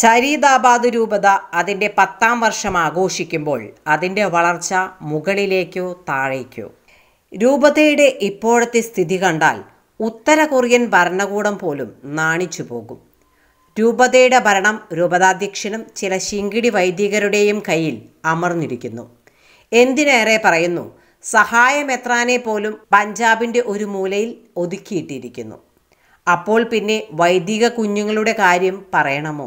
ചരീദാബാദ് രൂപത അതിൻ്റെ പത്താം വർഷം ആഘോഷിക്കുമ്പോൾ അതിൻ്റെ വളർച്ച മുകളിലേക്കോ താഴേക്കോ രൂപതയുടെ ഇപ്പോഴത്തെ സ്ഥിതി കണ്ടാൽ ഉത്തര കൊറിയൻ ഭരണകൂടം പോലും നാണിച്ചു പോകും രൂപതയുടെ ഭരണം രൂപതാധ്യക്ഷനും ചില ശിങ്കിടി വൈദികരുടെയും കയ്യിൽ അമർന്നിരിക്കുന്നു എന്തിനേറെ പറയുന്നു സഹായമെത്രാനെ പോലും പഞ്ചാബിൻ്റെ ഒരു മൂലയിൽ ഒതുക്കിയിട്ടിരിക്കുന്നു അപ്പോൾ പിന്നെ വൈദിക കുഞ്ഞുങ്ങളുടെ കാര്യം പറയണമോ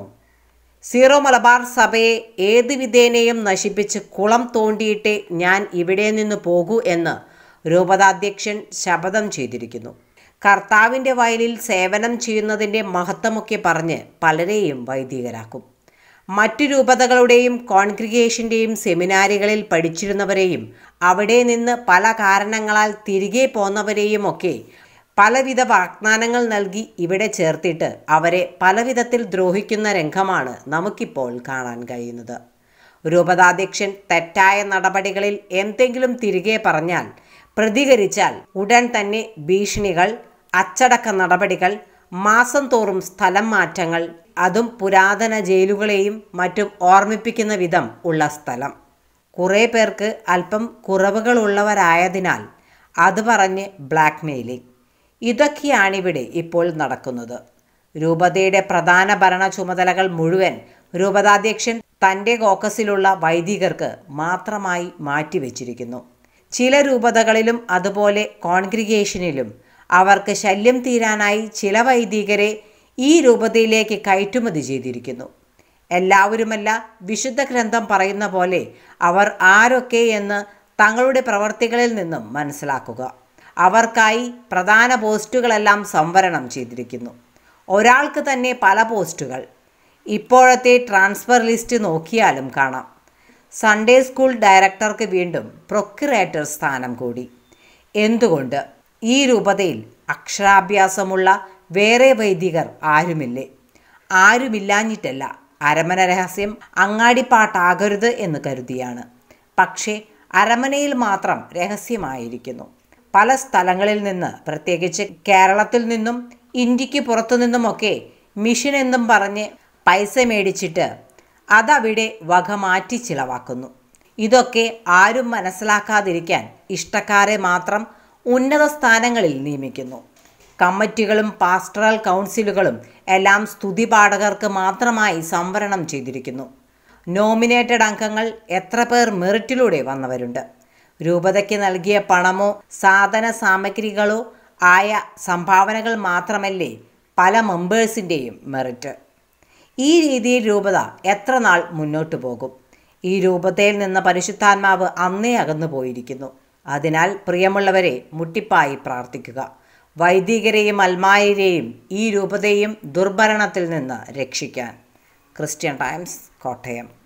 സീറോ മലബാർ സഭയെ ഏത് വിധേനയും നശിപ്പിച്ച് കുളം തോണ്ടിയിട്ടേ ഞാൻ ഇവിടെ നിന്ന് പോകൂ എന്ന് രൂപതാധ്യക്ഷൻ ശപഥം ചെയ്തിരിക്കുന്നു കർത്താവിൻ്റെ വയലിൽ സേവനം ചെയ്യുന്നതിൻ്റെ മഹത്വമൊക്കെ പറഞ്ഞ് പലരെയും വൈദികരാക്കും മറ്റു രൂപതകളുടെയും കോൺഗ്രിഗേഷൻ്റെയും സെമിനാരികളിൽ പഠിച്ചിരുന്നവരെയും അവിടെ നിന്ന് പല കാരണങ്ങളാൽ തിരികെ പോന്നവരെയും ഒക്കെ പലവിധ വാഗ്ദാനങ്ങൾ നൽകി ഇവിടെ ചേർത്തിട്ട് അവരെ പലവിധത്തിൽ ദ്രോഹിക്കുന്ന രംഗമാണ് നമുക്കിപ്പോൾ കാണാൻ കഴിയുന്നത് രൂപതാധ്യക്ഷൻ തെറ്റായ നടപടികളിൽ എന്തെങ്കിലും തിരികെ പറഞ്ഞാൽ പ്രതികരിച്ചാൽ ഉടൻ തന്നെ ഭീഷണികൾ അച്ചടക്ക നടപടികൾ മാസം തോറും സ്ഥലം മാറ്റങ്ങൾ അതും പുരാതന ജയിലുകളെയും മറ്റും ഓർമ്മിപ്പിക്കുന്ന വിധം ഉള്ള സ്ഥലം കുറേ പേർക്ക് അല്പം കുറവുകളുള്ളവരായതിനാൽ അത് പറഞ്ഞ് ബ്ലാക്ക് മെയിലിംഗ് ഇതൊക്കെയാണിവിടെ ഇപ്പോൾ നടക്കുന്നത് രൂപതയുടെ പ്രധാന ഭരണ ചുമതലകൾ മുഴുവൻ രൂപതാധ്യക്ഷൻ തൻ്റെ കോക്കസിലുള്ള വൈദികർക്ക് മാത്രമായി മാറ്റിവെച്ചിരിക്കുന്നു ചില രൂപതകളിലും അതുപോലെ കോൺഗ്രിഗേഷനിലും അവർക്ക് ശല്യം തീരാനായി ചില വൈദികരെ ഈ രൂപതയിലേക്ക് കയറ്റുമതി ചെയ്തിരിക്കുന്നു എല്ലാവരുമല്ല വിശുദ്ധ ഗ്രന്ഥം പറയുന്ന പോലെ അവർ ആരൊക്കെ എന്ന് തങ്ങളുടെ പ്രവർത്തികളിൽ നിന്നും മനസ്സിലാക്കുക അവർക്കായി പ്രധാന പോസ്റ്റുകളെല്ലാം സംവരണം ചെയ്തിരിക്കുന്നു ഒരാൾക്ക് തന്നെ പല പോസ്റ്റുകൾ ഇപ്പോഴത്തെ ട്രാൻസ്ഫർ ലിസ്റ്റ് നോക്കിയാലും കാണാം സൺഡേ സ്കൂൾ ഡയറക്ടർക്ക് വീണ്ടും പ്രൊക്യുറേറ്റർ സ്ഥാനം കൂടി എന്തുകൊണ്ട് ഈ രൂപതയിൽ അക്ഷരാഭ്യാസമുള്ള വേറെ വൈദികർ ആരുമില്ലേ ആരുമില്ലാഞ്ഞിട്ടല്ല അരമന രഹസ്യം അങ്ങാടിപ്പാട്ടാകരുത് എന്ന് കരുതിയാണ് പക്ഷേ അരമനയിൽ മാത്രം രഹസ്യമായിരിക്കുന്നു പല സ്ഥലങ്ങളിൽ നിന്ന് പ്രത്യേകിച്ച് കേരളത്തിൽ നിന്നും ഇന്ത്യക്ക് പുറത്തു നിന്നുമൊക്കെ മിഷൻ എന്നും പറഞ്ഞ് പൈസ മേടിച്ചിട്ട് അതവിടെ വക മാറ്റി ചിലവാക്കുന്നു ഇതൊക്കെ ആരും മനസ്സിലാക്കാതിരിക്കാൻ ഇഷ്ടക്കാരെ മാത്രം ഉന്നത സ്ഥാനങ്ങളിൽ നിയമിക്കുന്നു കമ്മിറ്റികളും പാസ്റ്ററൽ കൗൺസിലുകളും എല്ലാം സ്തുതിപാഠകർക്ക് മാത്രമായി സംവരണം ചെയ്തിരിക്കുന്നു നോമിനേറ്റഡ് അംഗങ്ങൾ എത്ര പേർ മെറിറ്റിലൂടെ വന്നവരുണ്ട് രൂപതയ്ക്ക് നൽകിയ പണമോ സാധന സാമഗ്രികളോ ആയ സംഭാവനകൾ മാത്രമല്ലേ പല മെമ്പേഴ്സിൻ്റെയും മെറിറ്റ് ഈ രീതിയിൽ രൂപത എത്ര നാൾ മുന്നോട്ട് പോകും ഈ രൂപതയിൽ നിന്ന് പരിശുദ്ധാത്മാവ് അന്നേ അകന്നു പോയിരിക്കുന്നു അതിനാൽ പ്രിയമുള്ളവരെ മുട്ടിപ്പായി പ്രാർത്ഥിക്കുക വൈദികരെയും അൽമായരെയും ഈ രൂപതയും ദുർഭരണത്തിൽ നിന്ന് രക്ഷിക്കാൻ ക്രിസ്ത്യൻ ടൈംസ് കോട്ടയം